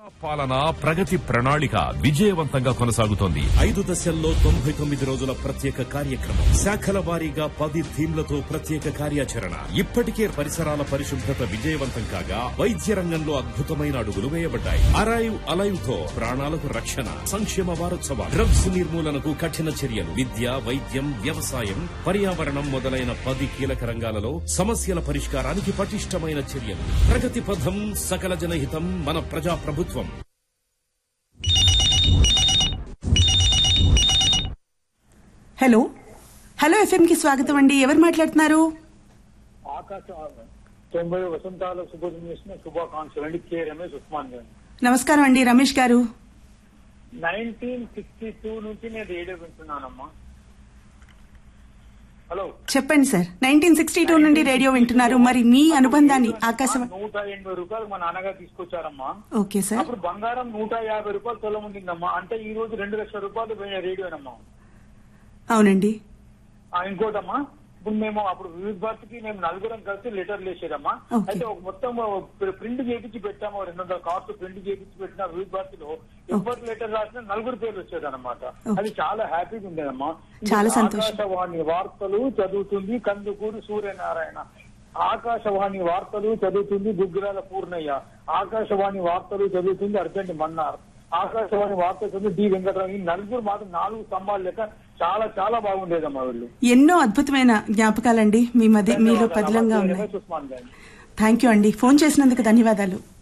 పాలన ప్రగతి ప్రణాళిక విజయవంతంగా కొనసాగుతోంది ఐదు దశల్లో తొంభై తొమ్మిది రోజుల ప్రత్యేక కార్యక్రమం శాఖల వారీగా పది థీమ్లతో ప్రత్యేక కార్యాచరణ ఇప్పటికే పరిసరాల పరిశుభ్రత విజయవంతం కాగా వైద్య రంగంలో అద్భుతమైన అడుగులు వేయబడ్డాయి అరైవ్ అలైవ్ తో ప్రాణాలకు రక్షణ సంక్షేమ వారోత్సవాలు డ్రగ్స్ నిర్మూలనకు కఠిన చర్యలు విద్య వైద్యం వ్యవసాయం పర్యావరణం మొదలైన పది కీలక రంగాలలో సమస్యల పరిష్కారానికి పటిష్టమైన చర్యలు ప్రగతి పథం సకల జనహితం మన ప్రజా ప్రభుత్వం హలో హలో ఎఫ్ఎం కి స్వాగతం అండి ఎవరు మాట్లాడుతున్నారు ఆకాశం తొంభై వసంతాల శుభదిన శుభాకాంక్షలు అండి కె రమేష్ ఉస్మాన్ గారు నమస్కారం అండి రమేష్ గారు నైన్టీన్ సిక్స్టీ టూ నుంచి నేను రేడియో వింటున్నానమ్మా హలో చెప్పండి సార్ నైన్టీన్ సిక్స్టీ టూ నుండి రేడియో వింటున్నారు మరి మీ అనుబంధాన్ని ఆకాశవాణి నూట ఎనభై రూపాయలు మా నాన్నగారు తీసుకొచ్చారమ్మా ఓకే సార్ అప్పుడు బంగారం నూట యాభై రూపాయలు తొలం ఉండిందమ్మా అంటే ఈ రోజు రెండు లక్షల రూపాయలు పోయిన రేడియోనమ్మా అవునండి ఆ, ఇంకోటమ్మా ఇప్పుడు మేము అప్పుడు వివిధ భారతికి మేము నలుగురం కలిసి లెటర్ వేసేదమ్మా Okay. అయితే ఒక మొత్తం ప్రింట్ చేయించి పెట్టాము రెండు వందల కార్డ్స్ ప్రింట్ చేయించి పెట్టిన వివిధ భారతిలో ఎవరు లెటర్ రాసినా నలుగురు పేర్లు వచ్చేదన్నమాట Okay. అది చాలా హ్యాపీగా ఉండేదమ్మా చాలా సంతోషం. ఆకాశవాణి వార్తలు చదువుతుంది కందుకూరు సూర్యనారాయణ ఆకాశవాణి వార్తలు చదువుతుంది గుగ్గిరాల పూర్ణయ్య ఆకాశవాణి వార్తలు చదువుతుంది అర్జెంట్ మన్నార్ ఆకాశవాణి వార్తలు చదువుతుంది డి వెంకటరావు ఈ నలుగురు మాత్రం నాలుగు స్తంభాలు లెక్క చాలా చాలా బాగుండేదమ్మా వీళ్ళు ఎన్నో అద్భుతమైన జ్ఞాపకాలండి మీ మధ్య మీలో పదిలంగా ఉన్నాయి రమేష్ ఉస్మాన్ గారు థ్యాంక్ యూ అండి ఫోన్ చేసినందుకు ధన్యవాదాలు